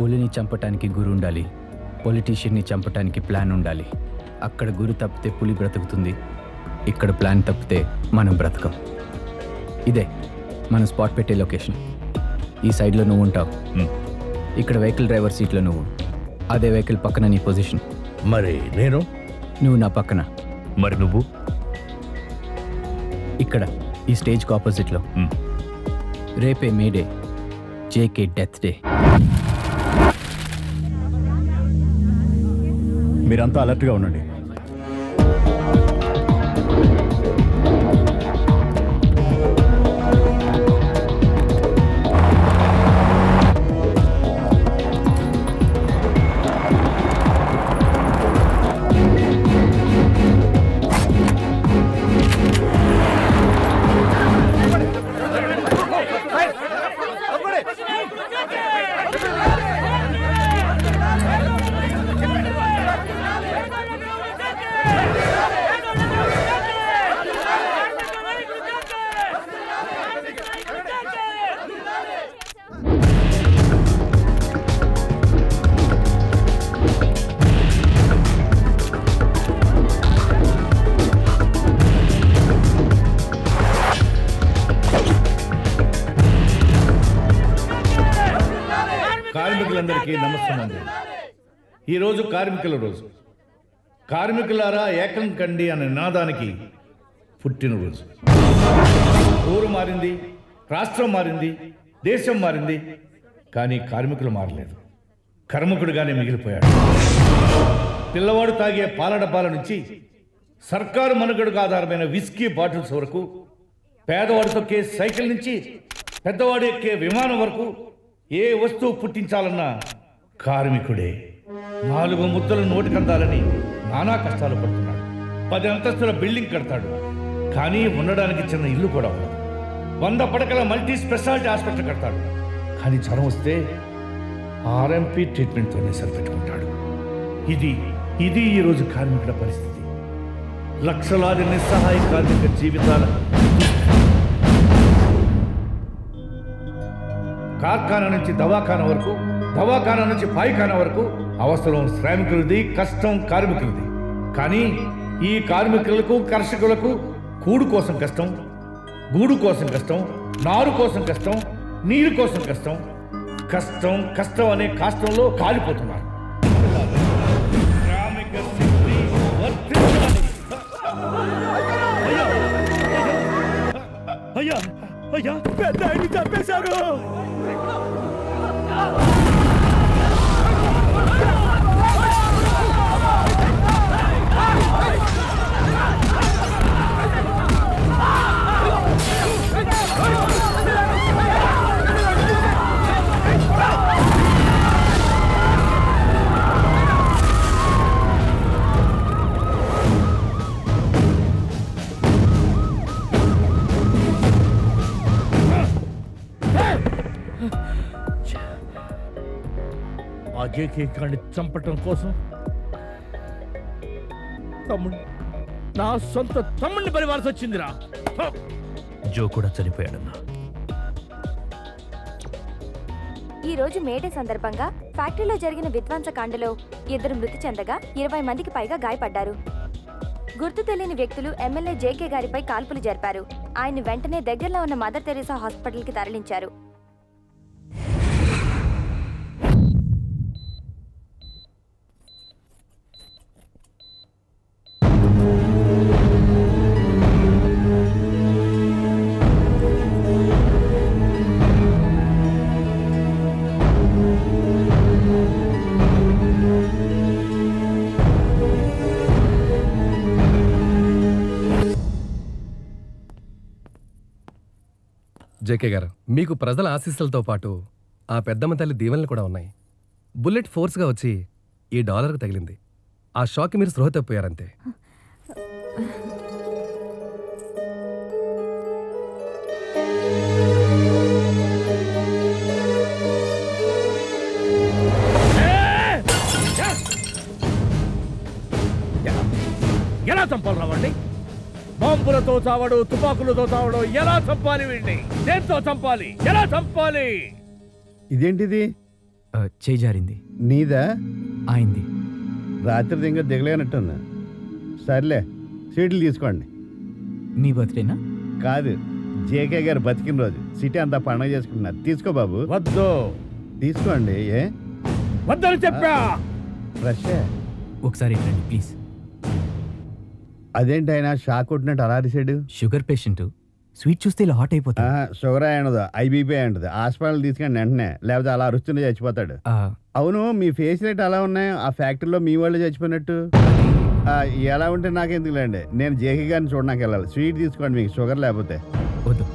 పులిని చంపటానికి గురు ఉండాలి పొలిటీషియన్ని చంపటానికి ప్లాన్ ఉండాలి అక్కడ గురు తప్పితే పులి బ్రతుకుతుంది ఇక్కడ ప్లాన్ తప్పితే మనం బ్రతకం ఇదే మన స్పాట్ పెట్టే లొకేషన్ ఈ సైడ్లో నువ్వు ఉంటావు ఇక్కడ వెహికల్ డ్రైవర్ సీట్లో నువ్వు అదే వెహికల్ పక్కన నీ పొజిషన్ మరి నేను నువ్వు నా పక్కన మరి నువ్వు ఇక్కడ ఈ స్టేజ్కి ఆపోజిట్లో రేపే May Day J K death day మీరంతా అలర్ట్గా ఉండండి కార్మికులందరికీ నమస్కారం ఈరోజు కార్మికుల రోజు కార్మికులారా ఏకం కండి అనే నినాదానికి పుట్టినరోజు ఊరు మారింది రాష్ట్రం మారింది దేశం మారింది కానీ కార్మికులు మారలేదు కర్మకుడిగానే మిగిలిపోయాడు పిల్లవాడు తాగే పాల డబ్బాల నుంచి సర్కారు మనుగడకు ఆధారమైన విస్కీ బాటిల్స్ వరకు పేదవాడు తొక్కే సైకిల్ నుంచి పెద్దవాడు ఎక్కే విమానం వరకు ఏ వస్తువు పుట్టించాలన్నా కార్మికుడే నాలుగు ముద్దలు నోటికందాలని నానా కష్టాలు పడుతున్నాడు పది అంతస్తుల బిల్డింగ్ కడతాడు కానీ ఉండడానికి చిన్న ఇల్లు కూడా ఉండదు వంద పడకల మల్టీ స్పెషాలిటీ హాస్పిటల్ కడతాడు కానీ జ్వరం వస్తే ఆర్ఎంపీ ట్రీట్మెంట్తోనే సరిపెట్టుకుంటాడు ఇది ఇది ఈరోజు కార్మికుల పరిస్థితి లక్షలాది నిస్సహాయ కార్మిక జీవితాల కార్ఖానా నుంచి దవాఖానా వరకు దవాఖానా నుంచి పాయిఖానా వరకు అవసరం శ్రామికులది కష్టం కార్మికులది కానీ ఈ కార్మికులకు కర్షకులకు కూడు కోసం కష్టం గూడు కోసం కష్టం నారు కోసం కష్టం నీరు కోసం కష్టం కష్టం కష్టం అనే కష్టంలో కాలిపోతున్నారు శ్రామిక శక్తి వర్ధిల్లాలి. అయ్యా అయ్యా పెద్ద ఆయన్ని చంపేశారు ఆ జేకే గాడిని చంపటం కోసం తమ్ముడు నా సొంత తమ్ముడిని పరివాల్సి వచ్చిందిరా హ! జో కూడా చనిపోయాడన్నా ఈ రోజు మేడే సందర్భంగా ఫ్యాక్టరీలో జరిగిన విధ్వంసకాండలో ఇద్దరు మృతి చెందగా ఇరవై మందికి పైగా గాయపడ్డారు గుర్తు తెలియని వ్యక్తులు ఎమ్మెల్యే జేకే గారిపై కాల్పులు జరిపారు ఆయన వెంటనే దగ్గరలో ఉన్న మదర్ తెరీసా హాస్పిటల్కి తరలించారు జేకే గారు మీకు ప్రజల ఆశీస్సులతో పాటు ఆ పెద్దమ్మ తల్లి దీవెనలు కూడా ఉన్నాయి బుల్లెట్ ఫోర్స్గా వచ్చి ఈ డాలర్కి తగిలింది ఆ షాక్కి మీరు స్పృహ తప్పిపోయారంతే ఎలా చంపాలి రావండి బాంబులతో చావడు తుపాకులతో చావడు ఎలా చంపాలి వీడిని దేంతో చంపాలి ఎలా చంపాలి ఇదేంటిది ఆ, చేయి జారింది నీదా ఆయింది రాత్రి ఇంకా దిగలేనట్టుంది సర్లే సీట్లు తీసుకోండి మీ బర్త్డేనా కాదు జేకే గారు బతికిన రోజు సిటీ అంతా పండగ చేసుకుంటున్నారు తీసుకో బాబు వద్దు తీసుకోండి ఏ వద్దని చెప్పా ఫ్రెష్ ఒకసారి ఇటు రండి ప్లీజ్ అదేంటి ఆయన షాక్ కొట్టినట్టు అలా అరిసాడు షుగర్ పేషెంట్ స్వీట్ చూస్తే ఇలా హాట్ అయిపోతుంది ఆహా, షుగర్ అయి ఉండదు ఐబీపీ అయి ఉంటుంది హాస్పిటల్ తీసుకెళ్ళి వెంటనే లేకపోతే అలా అరుస్తూనే చచ్చిపోతాడు ఆ, అవును మీ ఫేస్ రేట్ అలా ఉన్నాయి ఆ ఫ్యాక్టరీలో మీ వాళ్ళు చచ్చిపోయినట్టు ఆ, ఎలా ఉంటే నాకెందుకులేండి నేను జేకే గారిని చూడడానికి వెళ్ళాలి స్వీట్ తీసుకోండి మీకు షుగర్ లేకపోతే వద్దు